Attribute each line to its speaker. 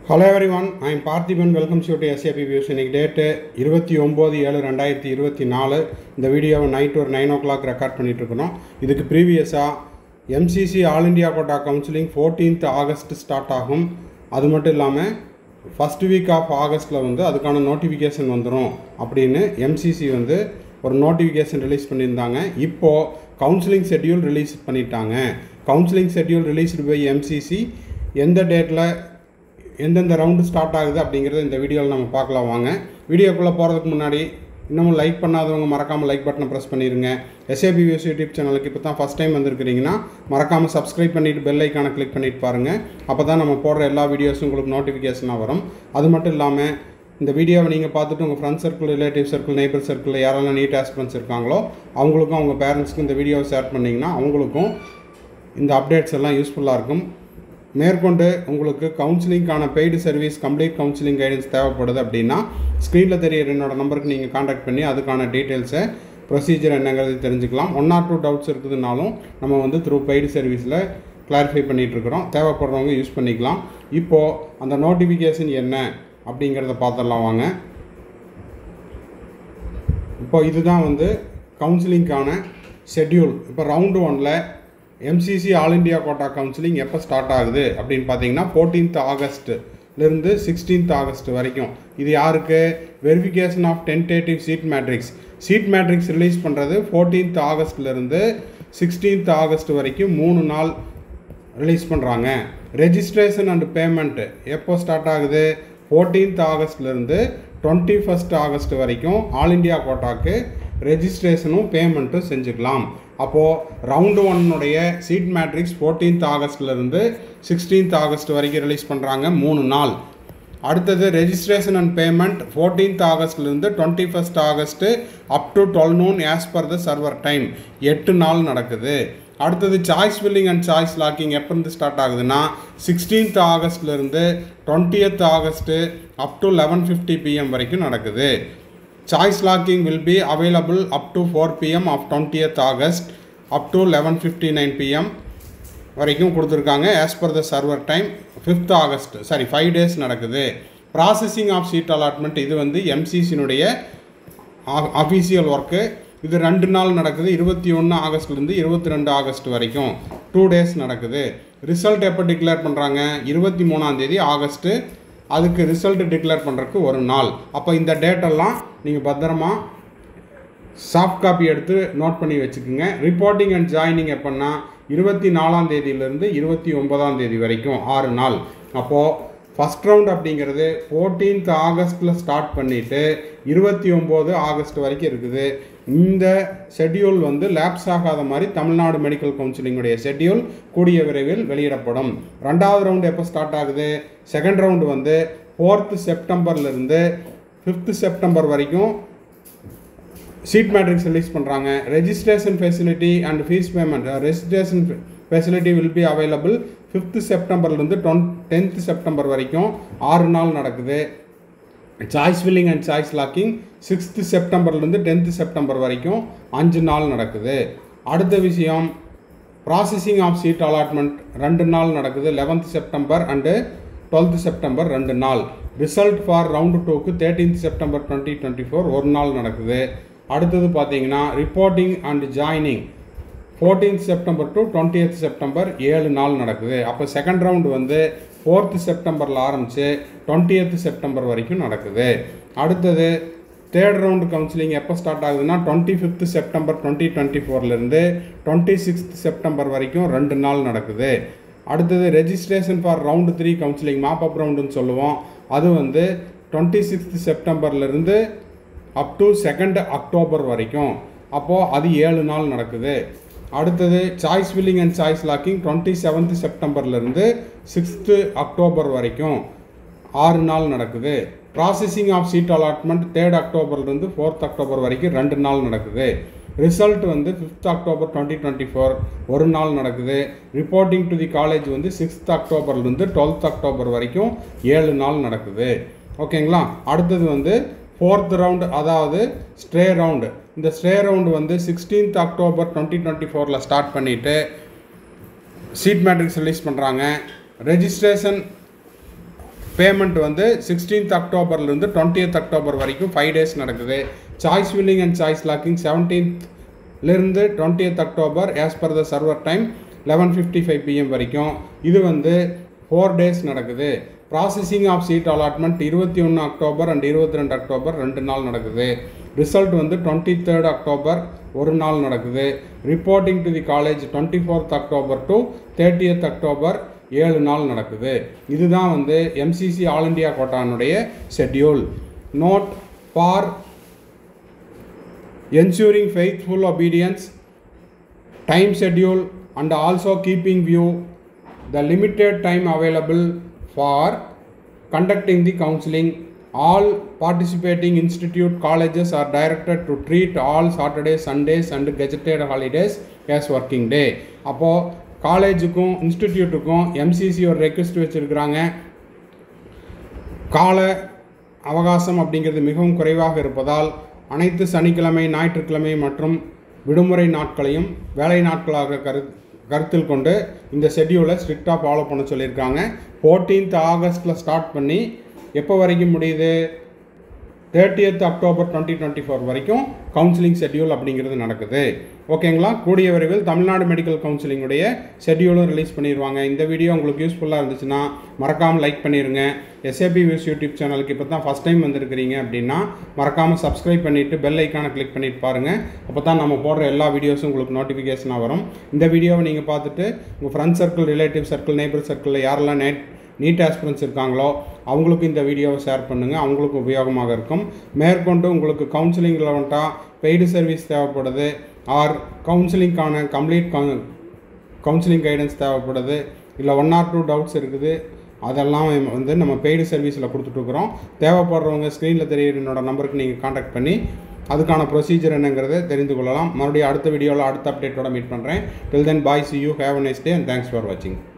Speaker 1: hello everyone I'm Parthiban welcome ஷூ to SAP views இன்னைக்கு date இருபத்தி ஒம்பது ஏழு ரெண்டாயிரத்தி இருபத்தி நாலு இந்த வீடியோவை நைட் ஒரு நைன் ஓ கிளாக் ரெக்கார்ட் பண்ணிட்டு இருக்கிறோம் இதுக்கு ப்ரீவியஸாக MCC all India quota counselling fourteenth August start ஆகும் அது மட்டும் இல்லாமல் ஃபஸ்ட் வீக் ஆஃப் ஆகஸ்ட்டில் வந்து அதுக்கான நோட்டிஃபிகேஷன் வந்துடும் அப்படின்னு எம்சிசி வந்து ஒரு நோட்டிஃபிகேஷன் ரிலீஸ் பண்ணியிருந்தாங்க இப்போது கவுன்சிலிங் ஷெட்யூல் ரிலீஸ் பண்ணிட்டாங்க counselling schedule released by MCC எந்த டேட்டில் எந்தெந்த ரவுண்டு ஸ்டார்ட் ஆகுது அப்படிங்கிறத இந்த வீடியோவில் நம்ம பார்க்கலாம் வாங்க வீடியோக்குள்ளே போகிறதுக்கு முன்னாடி இன்னமும் லைக் பண்ணாதவங்க மறக்காமல் லைக் பட்டனை ப்ரெஸ் பண்ணிடுங்க எஸ்ஏபி வியூஸ் யூடியூப் சேனலுக்கு இப்போ தான் ஃபஸ்ட் டைம் வந்திருக்கிறீங்கன்னா மறக்காமல் சப்ஸ்கிரைப் பண்ணிவிட்டு பெல் ஐக்கானை கிளிக் பண்ணிட்டு பாருங்கள் அப்போ தான் நம்ம போடுற எல்லா வீடியோஸும் உங்களுக்கு நோட்டிஃபிகேஷனாக வரும் அது மட்டும் இல்லாமல் இந்த வீடியோவை நீங்கள் பார்த்துட்டு உங்கள் friend circle relative circle neighbour circle யாரெல்லாம் நீட் ஆஸ்பிரன்ஸ் இருக்காங்களோ அவங்களுக்கும் அவங்க பேரண்ட்ஸ்க்கும் இந்த வீடியோவை ஷேர் பண்ணிங்கன்னா அவங்களுக்கும் இந்த அப்டேட்ஸ் எல்லாம் யூஸ்ஃபுல்லாக இருக்கும் மேற்கொண்டு உங்களுக்கு கவுன்சிலிங்கான paid service complete counselling guidance தேவைப்படுது அப்படின்னா ஸ்க்ரீனில் தெரியிற என்னோட நம்பருக்கு நீங்கள் காண்டாக்ட் பண்ணி அதுக்கான டீட்டெயில்ஸை ப்ரொசீஜர் என்னங்கிறது தெரிஞ்சுக்கலாம் ஒன் ஆர் டூ டவுட்ஸ் இருக்குதுனாலும் நம்ம வந்து த்ரூ பெய்டு சர்வீஸில் கிளாரிஃபை பண்ணிகிட்ருக்குறோம் தேவைப்படுறவங்க யூஸ் பண்ணிக்கலாம் இப்போது அந்த நோட்டிஃபிகேஷன் என்ன அப்படிங்கிறத பார்த்துடலாம் வாங்க இப்போ இதுதான் வந்து கவுன்சிலிங்க்கான ஷெட்யூல் இப்போ ரவுண்டு ஒனில் MCC all India quota counselling எப்போ ஸ்டார்ட் ஆகுது அப்படின்னு பார்த்தீங்கன்னா ஃபோர்டீன்த் ஆகஸ்ட்லேருந்து சிக்ஸ்டீன்த் ஆகஸ்ட் வரைக்கும் இது யாருக்கு verification of tentative seat matrix seat matrix release பண்ணுறது ஃபோர்டீன்த் ஆகஸ்ட்லேருந்து சிக்ஸ்டீன்த் ஆகஸ்ட் வரைக்கும் மூணு நாள் ரிலீஸ் பண்ணுறாங்க ரெஜிஸ்ட்ரேஷன் அண்ட் பேமெண்ட் எப்போ ஸ்டார்ட் ஆகுது ஃபோர்டீன்த் ஆகஸ்ட்லேருந்து டுவெண்ட்டி ஃபஸ்ட் ஆகஸ்ட் வரைக்கும் ஆல் இண்டியா கோட்டாக்கு ரெஜிஸ்ட்ரேஷனும் பேமெண்ட்டும் செஞ்சுக்கலாம் அப்போது ரவுண்டு ஒன்னுடைய சீட் மேட்ரிக்ஸ் ஃபோர்டீன்த் ஆகஸ்ட்லேருந்து சிக்ஸ்டீன்த் ஆகஸ்ட் வரைக்கும் ரிலீஸ் பண்ணுறாங்க மூணு நாள் அடுத்தது ரெஜிஸ்ட்ரேஷன் அண்ட் பேமெண்ட் ஃபோர்டீன்த் ஆகஸ்ட்லேருந்து twenty first August up to twelve noon as per the server time எட்டு நாள் நடக்குது அடுத்தது choice filling and choice locking எப்போருந்து ஸ்டார்ட் ஆகுதுன்னா சிக்ஸ்டீன்த் ஆகஸ்ட்லேருந்து twentieth August up to eleven fifty PM வரைக்கும் நடக்குது choice locking will be available up to four PM of twentieth August up to eleven fifty nine PM வரைக்கும் கொடுத்துருக்காங்க as per the server time fifth August sorry five days நடக்குது processing of seat allotment இது வந்து எம்சிசினுடைய official work இது ரெண்டு நாள் நடக்குது இருபத்தி ஒன்று ஆகஸ்ட்லேருந்து இருபத்தி ரெண்டு ஆகஸ்ட் வரைக்கும் டூ டேஸ் நடக்குது ரிசல்ட் எப்போ டிக்ளேர் பண்ணுறாங்க இருபத்தி மூணாந்தேதி ஆகஸ்ட்டு அதுக்கு ரிசல்ட் டிக்ளேர் பண்ணுறதுக்கு ஒரு நாள் அப்போ இந்த டேட்டெல்லாம் நீங்கள் பத்திரமா சாஃப்ட் காப்பி எடுத்து நோட் பண்ணி வச்சுக்கோங்க ரிப்போர்ட்டிங் அண்ட் ஜாயினிங் எப்போன்னா இருபத்தி நாலாம் தேதியிலேருந்து இருபத்தி ஒன்பதாம் தேதி வரைக்கும் ஆறு நாள் அப்போது ஃபஸ்ட் ரவுண்ட் அப்படிங்கிறது ஃபோர்டீன்த் ஆகஸ்ட்டில் ஸ்டார்ட் பண்ணிவிட்டு இருபத்தி ஒம்பது ஆகஸ்ட் வரைக்கும் இருக்குது இந்த ஷெட்யூல் வந்து லேப்ஸ் ஆகாத மாதிரி தமிழ்நாடு மெடிக்கல் கவுன்சிலிங்குடைய ஷெட்யூல் கூடிய விரைவில் வெளியிடப்படும் ரெண்டாவது ரவுண்டு எப்போ ஸ்டார்ட் ஆகுது செகண்ட் ரவுண்டு வந்து ஃபோர்த்து செப்டம்பர்லேருந்து ஃபிஃப்த்து செப்டம்பர் வரைக்கும் சீட் மேட்ரிக்ஸ் ரிலீஸ் பண்ணுறாங்க registration facility and fees payment registration facility will be available fifth செப்டம்பர்லேருந்து டொன் டென்த்து செப்டம்பர் வரைக்கும் ஆறு நாள் நடக்குது choice filling and choice locking sixth செப்டம்பர்லேருந்து டென்த்து செப்டம்பர் வரைக்கும் அஞ்சு நாள் நடக்குது அடுத்த விஷயம் ப்ராசஸிங் ஆஃப் சீட் அலாட்மெண்ட் ரெண்டு நாள் நடக்குது eleventh September and twelfth September ரெண்டு நாள் ரிசல்ட் ஃபார் ரவுண்டு டூக்கு thirteenth September twenty twenty four ஒரு நாள் நடக்குது அடுத்தது பார்த்தீங்கன்னா reporting and joining fourteenth September to twentieth September ஏழு நாள் நடக்குது அப்போ செகண்ட் ரவுண்டு வந்து ஃபோர்த்து செப்டம்பரில் ஆரம்பித்து டுவெண்ட்டியத் செப்டம்பர் வரைக்கும் நடக்குது அடுத்தது தேர்ட் ரவுண்டு கவுன்சிலிங் எப்போ ஸ்டார்ட் ஆகுதுன்னா twenty fifth September twenty twenty ஃபோர்லேருந்து டுவெண்ட்டி சிக்ஸ்த் செப்டம்பர் வரைக்கும் ரெண்டு நாள் நடக்குது அடுத்தது registration for round three counselling mop up ரவுண்டுன்னு சொல்லுவோம் அது வந்து டுவெண்ட்டி சிக்ஸ்த் செப்டம்பர்லேருந்து அப் டு செகண்ட் அக்டோபர் வரைக்கும் அப்போது அது ஏழு நாள் நடக்குது அடுத்தது choice filling and choice locking twenty seventh செப்டம்பர்லேருந்து சிக்ஸ்த்து அக்டோபர் வரைக்கும் ஆறு நாள் நடக்குது processing of seat allotment third அக்டோபர்லேருந்து ஃபோர்த் அக்டோபர் வரைக்கும் ரெண்டு நாள் நடக்குது ரிசல்ட் வந்து fifth October twenty twenty four ஒரு நாள் நடக்குது ரிப்போர்ட்டிங் டு தி காலேஜ் வந்து சிக்ஸ்த் அக்டோபர்லேருந்து டுவெல்த் அக்டோபர் வரைக்கும் ஏழு நாள் நடக்குது ஓகேங்களா அடுத்தது வந்து ஃபோர்த் ரவுண்டு அதாவது ஸ்ட்ரே ரவுண்டு இந்த ஸ்ட்ரே ரவுண்டு வந்து சிக்ஸ்டீன்த் அக்டோபர் டுவெண்ட்டி டுவெண்ட்டி ஃபோரில் ஸ்டார்ட் பண்ணிவிட்டு சீட் மேட்ரிக்ஸ் ரிலீஸ் பண்ணுறாங்க ரெஜிஸ்ட்ரேஷன் பேமெண்ட் வந்து சிக்ஸ்டீன்த் அக்டோபர்லேருந்து டுவெண்ட்டியத் அக்டோபர் வரைக்கும் ஃபைவ் டேஸ் நடக்குது choice filling and choice locking செவன்டீன்த்லேருந்து twentieth October as per the server time eleven fifty five PM வரைக்கும் இது வந்து ஃபோர் டேஸ் நடக்குது ப்ராசஸிங் ஆஃப் சீட் அலாட்மெண்ட் இருபத்தி ஒன்று அக்டோபர் அண்ட் இருபத்தி ரெண்டு அக்டோபர் ரெண்டு நாள் நடக்குது ரிசல்ட் வந்து டுவெண்ட்டி தேர்ட் அக்டோபர் ஒரு நாள் நடக்குது reporting to the college twenty fourth October to thirtieth October ஏழு நாள் நடக்குது இதுதான் வந்து எம்சிசி ஆல் இண்டியா கோட்டானுடைய schedule note for ensuring faithful obedience time schedule and also keeping view the limited time available for conducting the counseling all participating institute colleges are directed to treat all saturdays sundays and gazetted holidays as working day அப்போது காலேஜுக்கும் இன்ஸ்டிடியூட்டுக்கும் MCC ஒரு request வச்சுருக்கிறாங்க கால அவகாசம் அப்படிங்கிறது மிகவும் குறைவாக இருப்பதால் அனைத்து சனிக்கிழமை ஞாயிற்றுக்கிழமை மற்றும் விடுமுறை நாட்களையும் வேலை நாட்களாக கரு கருத்தில் கொண்டு இந்த ஷெட்யூலை ஸ்ட்ரிக்டாக ஃபாலோ பண்ண சொல்லியிருக்காங்க ஃபோர்டீன்த் ஆகஸ்ட்டில் ஸ்டார்ட் பண்ணி எப்போ வரைக்கும் முடியுது thirtieth October twenty twenty four வரைக்கும் கவுன்சிலிங் ஷெட்யூல் அப்படிங்கிறது நடக்குது ஓகேங்களா கூடிய விரைவில் தமிழ்நாடு மெடிக்கல் கவுன்சிலிங்குடைய ஷெட்யூலும் ரிலீஸ் பண்ணிடுவாங்க இந்த வீடியோ உங்களுக்கு யூஸ்ஃபுல்லாக இருந்துச்சுன்னா மறக்காமல் லைக் பண்ணிடுங்க எஸ்ஏபி வியூஸ் யூடியூப் சேனலுக்கு இப்போ தான் ஃபஸ்ட் டைம் வந்திருக்கிறீங்க அப்படின்னா மறக்காமல் சப்ஸ்கிரைப் பண்ணிவிட்டு பெல் ஐக்கானை கிளிக் பண்ணிட்டு பாருங்கள் அப்போ தான் நம்ம போடுற எல்லா வீடியோஸும் உங்களுக்கு நோட்டிஃபிகேஷனாக வரும் இந்த வீடியோவை நீங்கள் பார்த்துட்டு உங்கள் friend circle relative circle neighbour சர்க்கிளில் யாரெல்லாம் நெட் நீட் ஆஸ்பிரன்ஸ் இருக்காங்களோ அவங்களுக்கு இந்த வீடியோவை ஷேர் பண்ணுங்கள் அவங்களுக்கு உபயோகமாக இருக்கும் மேற்கொண்டு உங்களுக்கு கவுன்சிலிங் ரெலவெண்ட்டாக பெய்டு சர்வீஸ் தேவைப்படுது ஆர் கவுன்சிலிங்க்கான கம்ப்ளீட் கவுன்சிலிங் கைடன்ஸ் தேவைப்படுது இல்லை ஒன் ஆர் டூ டவுட்ஸ் இருக்குது அதெல்லாம் வந்து நம்ம பெய்டு சர்வீஸில் கொடுத்துட்ருக்குறோம் தேவைப்படுறவங்க ஸ்க்ரீனில் தெரியுற என்னோட நம்பருக்கு நீங்கள் காண்டாக்ட் பண்ணி அதுக்கான ப்ரொசீஜர் என்னங்கிறத தெரிந்து கொள்ளலாம் மறுபடியும் அடுத்த வீடியோவில் அடுத்த அப்டேட்டோட மீட் பண்ணுறேன் till then bye see you have a nice day and thanks for வாட்சிங்